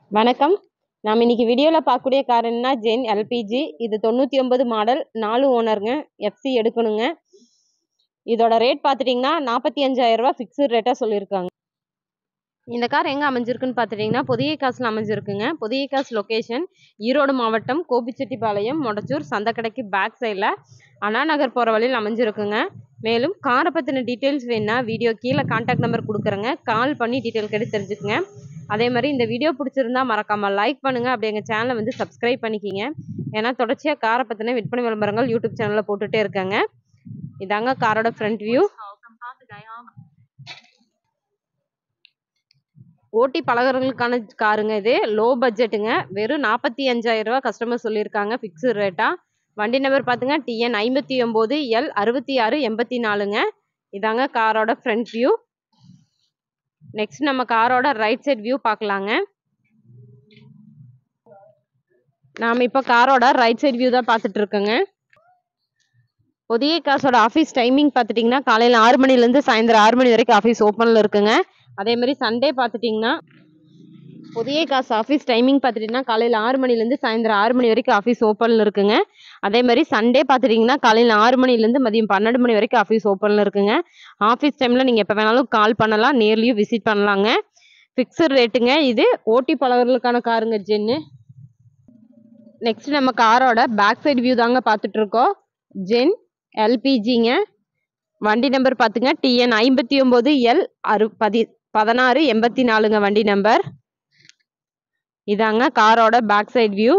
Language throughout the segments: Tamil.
வணக்கம் நாம் இன்னைக்கு வீடியோவில் பார்க்கக்கூடிய கார் என்ன ஜென் எல்பிஜி இது தொண்ணூற்றி ஒன்பது மாடல் நாலு ஓனருங்க எஃப்சி எடுக்கணுங்க இதோட ரேட் பார்த்துட்டிங்கன்னா நாற்பத்தி அஞ்சாயிரரூபா ஃபிக்ஸ்டு ரேட்டாக சொல்லியிருக்காங்க இந்த கார் எங்கே அமைஞ்சிருக்குன்னு பார்த்துட்டிங்கன்னா புதிய காசில் அமைஞ்சிருக்குங்க புதிய காசு லொக்கேஷன் ஈரோடு மாவட்டம் கோபிச்செட்டிப்பாளையம் மொடச்சூர் சந்தக்கடைக்கு பேக் சைடில் அண்ணா நகர் போகிற வழியில் அமைஞ்சிருக்குங்க மேலும் காரை பற்றின டீட்டெயில்ஸ் வேணுன்னா வீடியோ கீழே கான்டாக்ட் நம்பர் கொடுக்குறேங்க கால் பண்ணி டீட்டெயில் கேட்டு தெரிஞ்சுக்குங்க அதே மாதிரி இந்த வீடியோ பிடிச்சிருந்தா மறக்காமல் லைக் பண்ணுங்கள் அப்படி எங்கள் சேனலை வந்து சப்ஸ்கிரைப் பண்ணிக்கிங்க ஏன்னா தொடர்ச்சியாக காரை பற்றின விற்பனை விளம்பரங்கள் யூடியூப் சேனலில் போட்டுகிட்டே இருக்காங்க இதாங்க காரோட ஃப்ரண்ட் வியூ ஓட்டி பழகிறவங்களுக்கான காருங்க இது லோ பட்ஜெட்டுங்க வெறும் நாற்பத்தி அஞ்சாயிரம் ரூபா கஸ்டமர் சொல்லியிருக்காங்க ஃபிக்ஸ்டு ரேட்டாக வண்டி நம்பர் பார்த்துங்க டிஎன் ஐம்பத்தி ஒம்பது எல் அறுபத்தி ஆறு எண்பத்தி நாலுங்க இதாங்க காரோட ஃப்ரண்ட் வியூ நெக்ஸ்ட் நம்ம காரோட ரைட் சைட் வியூ பார்க்கலாங்க நாம் இப்போ காரோட ரைட் சைட் வியூ தான் பார்த்துட்டு இருக்கோங்க புதிய காசோட ஆஃபீஸ் டைமிங் பார்த்துட்டிங்கன்னா காலையில் ஆறு மணிலேருந்து சாயந்தரம் ஆறு மணி வரைக்கும் ஆஃபீஸ் ஓப்பனில் இருக்குங்க அதே மாதிரி சண்டே பார்த்துட்டிங்கன்னா புதிய காசு ஆஃபீஸ் டைமிங் பார்த்துட்டிங்கன்னா காலையில் ஆறு மணிலேருந்து சாயந்தரம் ஆறு மணி வரைக்கும் ஆஃபீஸ் ஓப்பனில் இருக்குங்க அதே மாதிரி சண்டே பார்த்துட்டிங்கன்னா காலையில் ஆறு மணிலேருந்து மதியம் பன்னெண்டு மணி வரைக்கும் ஆஃபீஸ் ஓப்பனில் இருக்குங்க ஆஃபீஸ் டைமில் நீங்கள் எப்போ வேணாலும் கால் பண்ணலாம் நேர்லேயும் விசிட் பண்ணலாங்க ஃபிக்ஸட் ரேட்டுங்க இது ஓட்டி பழகிறதுக்கான காருங்க ஜென்னு நெக்ஸ்ட் நம்ம காரோட பேக் சைடு வியூ தாங்க பார்த்துட்டு இருக்கோம் ஜென் எல்பிஜிங்க வண்டி நம்பர் பார்த்துங்க டிஎன் ஐம்பத்தி ஒம்பது எல் அறு பதி பதினாறு எண்பத்தி நாலுங்க வண்டி நம்பர் இதாங்க காரோட பேக் சைடு வியூ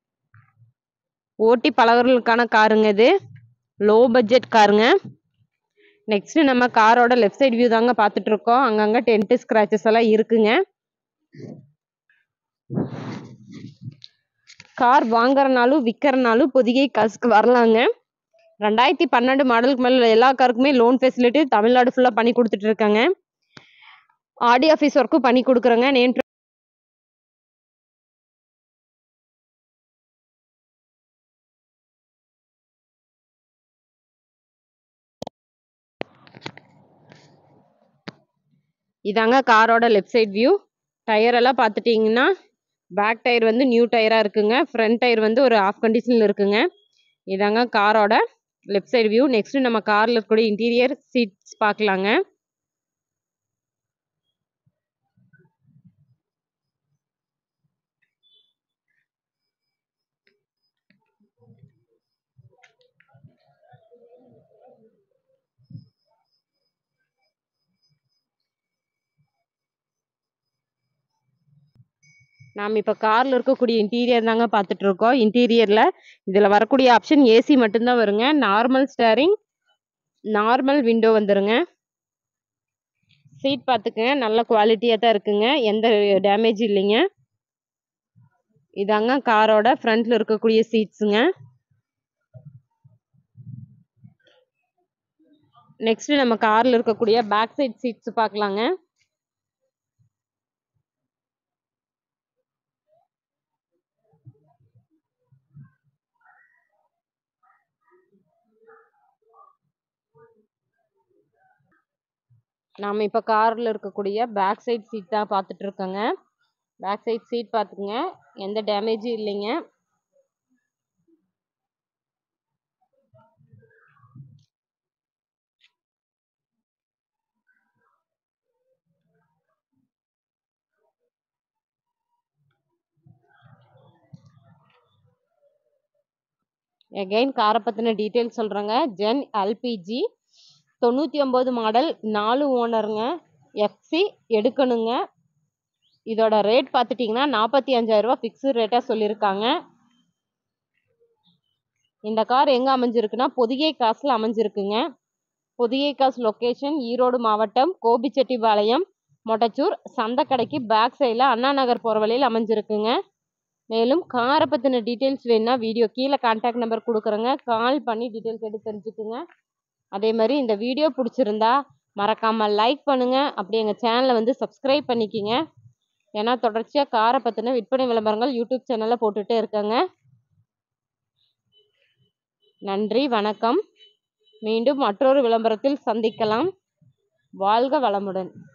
ஓட்டி பழகிறதுக்கான காருங்க இது லோ பட்ஜெட் காருங்க நெக்ஸ்ட் நம்ம காரோட லெஃப்ட் சைடு வியூ தாங்க பார்த்துட்டு இருக்கோம் அங்கங்க டென்ட் ஸ்க்ராச்சஸ் எல்லாம் இருக்குங்க கார் வாங்குறனாலும் விற்கிறனாலும் பொதிகை காசுக்கு வரலாங்க ரெண்டாயிரத்தி பன்னெண்டு மாடலுக்கு மேலே எல்லா காருக்குமே லோன் ஃபெசிலிட்டி தமிழ்நாடு ஃபுல்லாக பண்ணி கொடுத்துட்டு இருக்காங்க ஆடி ஆஃபீஸ் ஒர்க்கும் பண்ணி கொடுக்குறோங்க நேம் இதாங்க காரோட லெஃப்ட் சைட் வியூ டயர் எல்லாம் பார்த்துட்டிங்கன்னா பேக் டயர் வந்து நியூ டயராக இருக்குங்க ஃப்ரண்ட் டயர் வந்து ஒரு ஆஃப் கண்டிஷனில் இருக்குங்க இதாங்க காரோட லெஃப்ட் சைடு வியூ நெக்ஸ்ட் நம்ம காரில் இருக்கக்கூடிய இன்டீரியர் சீட்ஸ் பார்க்கலாங்க நாம் இப்போ காரில் இருக்கக்கூடிய இன்டீரியர் தாங்க பார்த்துட்டு இருக்கோம் இன்டீரியரில் இதில் வரக்கூடிய ஆப்ஷன் ஏசி மட்டும்தான் வருங்க நார்மல் ஸ்டேரிங் நார்மல் விண்டோ வந்துருங்க சீட் பார்த்துக்குங்க நல்ல குவாலிட்டியாக தான் இருக்குங்க எந்த டேமேஜ் இல்லைங்க இதாங்க காரோட ஃப்ரண்ட்டில் இருக்கக்கூடிய சீட்ஸுங்க நெக்ஸ்ட் நம்ம காரில் இருக்கக்கூடிய பேக் சைட் சீட்ஸ் பார்க்கலாங்க நாம் இப்போ காரில் இருக்கக்கூடிய பேக் சைட் சீட் தான் பார்த்துட்டு இருக்கோங்க பேக் சைட் சீட் பார்த்துக்குங்க எந்த டேமேஜும் இல்லைங்க எகைன் காரை பற்றின டீட்டெயில்ஸ் சொல்கிறேங்க ஜென் எல்பிஜி தொண்ணூற்றி ஒம்பது மாடல் நாலு ஓனருங்க எஃப்சி எடுக்கணுங்க இதோட ரேட் பார்த்துட்டிங்கன்னா நாற்பத்தி அஞ்சாயிரரூபா ஃபிக்ஸ்டு ரேட்டாக சொல்லியிருக்காங்க இந்த கார் எங்கே அமைஞ்சிருக்குன்னா பொதிகை காசில் அமைஞ்சிருக்குங்க பொதிகை காசு லொக்கேஷன் ஈரோடு மாவட்டம் கோபிச்செட்டிப்பாளையம் மொட்டச்சூர் சந்தக்கடைக்கு பேக் சைடில் அண்ணா நகர் போகிற வழியில் அமைஞ்சிருக்குங்க மேலும் காரை பற்றின டீட்டெயில்ஸ் வேணுன்னா வீடியோ கீழே கான்டாக்ட் நம்பர் கொடுக்குறேங்க கால் பண்ணி டீட்டெயில்ஸ் எடுத்து தெரிஞ்சுக்குங்க அதே மாதிரி இந்த வீடியோ பிடிச்சிருந்தா மறக்காமல் லைக் பண்ணுங்கள் அப்படி எங்கள் சேனலை வந்து சப்ஸ்கிரைப் பண்ணிக்கிங்க ஏன்னா தொடர்ச்சியாக காரை பற்றின விற்பனை விளம்பரங்கள் யூடியூப் சேனலில் போட்டுகிட்டே இருக்காங்க நன்றி வணக்கம் மீண்டும் மற்றொரு விளம்பரத்தில் சந்திக்கலாம் வாழ்க வளமுடன்